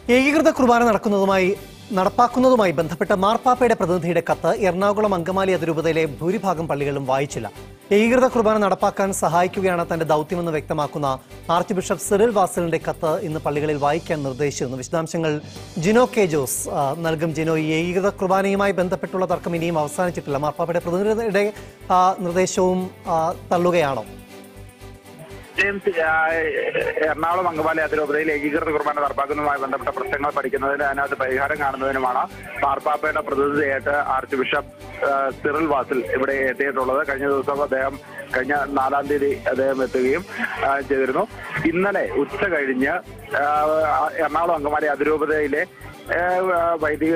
ഏകീകൃത കുർബാന നടക്കുന്നതുമായി നടപ്പാക്കുന്നതുമായി ബന്ധപ്പെട്ട മാർപ്പാപ്പയുടെ പ്രതിനിധിയുടെ കത്ത് എറണാകുളം അങ്കമാലി അതിരൂപതയിലെ ഭൂരിഭാഗം പള്ളികളിലും വായിച്ചില്ല ഏകീകൃത കുർബാന നടപ്പാക്കാൻ സഹായിക്കുകയാണ് തന്റെ ദൗത്യമെന്ന് വ്യക്തമാക്കുന്ന ആർച്ച് ബിഷപ്പ് സിറിൽ വാസലിന്റെ കത്ത് ഇന്ന് പള്ളികളിൽ വായിക്കാൻ നിർദ്ദേശിച്ചിരുന്നു വിശദാംശങ്ങൾ ജിനോ കെ ജോസ് ആ, നൽകും ജിനോ ഈ ഏകീകൃത കുർബാനയുമായി ബന്ധപ്പെട്ടുള്ള തർക്കം ഇനിയും അവസാനിച്ചിട്ടില്ല മാർപ്പാപ്പയുടെ പ്രതിനിധിയുടെ ആ, നിർദ്ദേശവും ആ, തള്ളുകയാണോ ജെയിംസ് ആ, എറണാകുളം അങ്കമാലി അതിരൂപതയിൽ ഏകീകൃത കുർബാന നടപ്പാക്കുന്നതുമായി ബന്ധപ്പെട്ട പ്രശ്നങ്ങൾ പഠിക്കുന്നതിന് അതിനകത്ത് പരിഹാരം കാണുന്നതിനുമാണ് മാർപ്പാപ്പയുടെ പ്രതിനിധിയായിട്ട് ആർച്ച് ബിഷപ്പ് ആ, സിറിൽ വാസിൽ ഇവിടെ എത്തിയിട്ടുള്ളത് കഴിഞ്ഞ ദിവസം അദ്ദേഹം കഴിഞ്ഞ നാലാം തീയതി അദ്ദേഹം എത്തുകയും ആ, ചെയ്തിരുന്നു ഇന്നലെ ഉച്ച കഴിഞ്ഞ് ആ, എറണാകുളം അങ്കമാലി അതിരൂപതയിലെ ആ, വൈദിക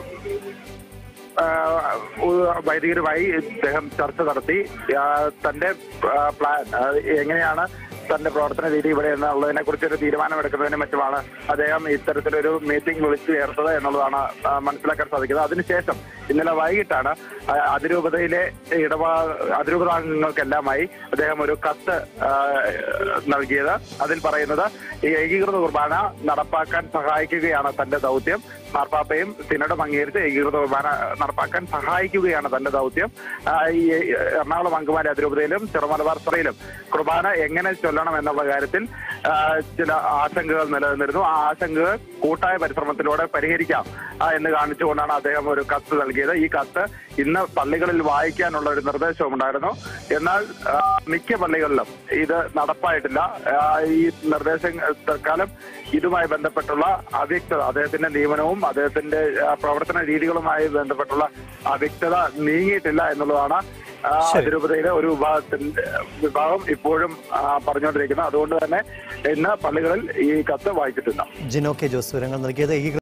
ആ, ഒരു വൈദികരുമായി ഇദ്ദേഹം ചർച്ച നടത്തി ആ, തന്റെ ആ, പ്ലാൻ ആ, എങ്ങനെയാണ് തന്റെ പ്രവർത്തന രീതി ഇവിടെ എന്നുള്ളതിനെ കുറിച്ച് ഒരു തീരുമാനമെടുക്കുന്നതിനും മറ്റുമാണ് അദ്ദേഹം ഇത്തരത്തിലൊരു മീറ്റിംഗ് വിളിച്ചു ചേർത്തത് എന്നുള്ളതാണ് ആ, മനസ്സിലാക്കാൻ സാധിക്കുന്നത് അതിനുശേഷം ഇന്നലെ വൈകിട്ടാണ് ആ, അതിരൂപതയിലെ ഇടപാ അതിരൂപതാംഗങ്ങൾക്കെല്ലാമായി അദ്ദേഹം ഒരു കത്ത് ആ, നൽകിയത് അതിൽ പറയുന്നത് ഈ ഏകീകൃത കുർബാന നടപ്പാക്കാൻ സഹായിക്കുകയാണ് തന്റെ ദൗത്യം മാർപ്പാപ്പയും സിനഡും അംഗീകരിച്ച് ഏകീകൃത കുർബാന നടപ്പാക്കാൻ സഹായിക്കുകയാണ് തന്റെ ദൗത്യം ആ, ഈ എറണാകുളം അങ്കമാലി അതിരൂപതയിലും ചെറുമലബാർ സഭയിലും കുർബാന എങ്ങനെ ചൊല്ലണം എന്നുള്ള കാര്യത്തിൽ ആ, ചില ആശങ്കകൾ നിലനിന്നിരുന്നു ആ ആശങ്കകൾ കൂട്ടായ പരിശ്രമത്തിലൂടെ പരിഹരിക്കാം ആ, എന്ന് കാണിച്ചുകൊണ്ടാണ് അദ്ദേഹം ഒരു കത്ത് നൽകിയത് ഈ കത്ത് ഇന്ന് പള്ളികളിൽ വായിക്കാനുള്ള ഒരു നിർദ്ദേശവും ഉണ്ടായിരുന്നു എന്നാൽ ആ, മിക്ക പള്ളികളിലും ഇത് നടപ്പായിട്ടില്ല ആ, ഈ നിർദ്ദേശം തൽക്കാലം ഇതുമായി ബന്ധപ്പെട്ടുള്ള അവ്യക്തത അദ്ദേഹത്തിന്റെ നിയമനവും അദ്ദേഹത്തിന്റെ ആ, പ്രവർത്തന രീതികളുമായി ബന്ധപ്പെട്ടുള്ള അവ്യക്തത നീങ്ങിയിട്ടില്ല എന്നുള്ളതാണ് ആ, ശരി. അതിരൂപതയിലെ ഒരു വിഭാഗത്തിന്റെ വിഭാഗം ഇപ്പോഴും ആ, പറഞ്ഞുകൊണ്ടിരിക്കുന്നത് അതുകൊണ്ട് തന്നെ ഇന്ന് പള്ളികളിൽ ഈ കത്ത് വായിച്ചിട്ടില്ല ജിനോ കെ ജോസ് വിവരങ്ങൾ നൽകിയത് ഏകീകൃത